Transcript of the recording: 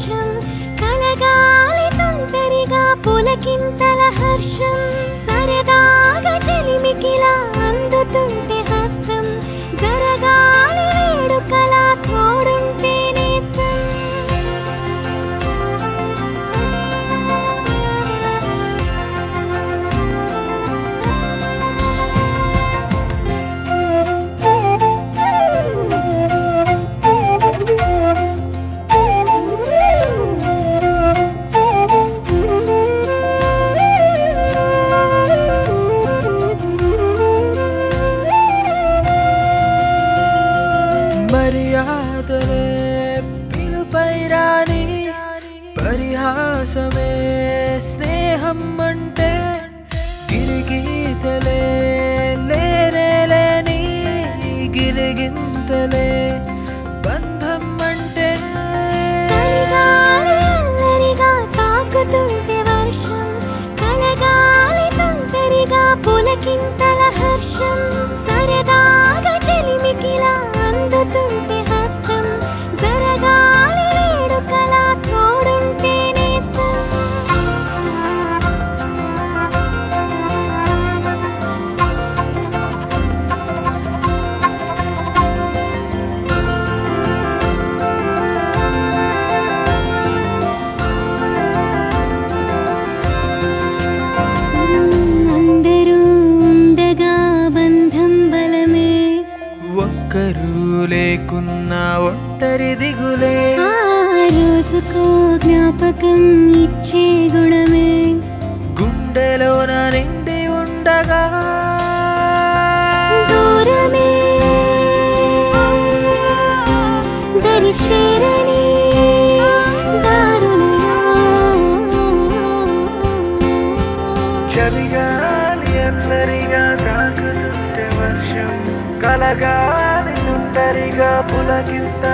వర్షం కలగాలి తుంటరిగా పులకింతల హర్షం సరదాగా చెలిమికిలా అందుతుంటే హస్తం జరగాలి వేడుకలా తోడుంటే నేస్తం మర్యాదలే పిలుపై రాని పరిహాసమే స్నేహం అంటే గిరిగీతలే లేనే లేని గిలిగింతలే బంధం అంటే చలిగాలి అల్లరిగా తాకుతుంటే వర్షం కలగాలి తుంటరిగా పులకింతల హర్షం సరదాగా చెలిమికిలా అందుతుంటే హస్తం జరగాలి వేడుకలా తోడుంటే నేస్తం అందరూ ఉండగా బంధం బలమే ఒక్కరు లేకున్నా ఒంటరి దిగులే ఆ రోజుకో జ్ఞాపకం ఇచ్చే గుణమే గుండెలోన నిండి ఉండగా దూరమే దరి చేరని చలిగాలి అందరిగా తాకుతుంటే వర్షం కలగాలి సుందరిగా పులకింత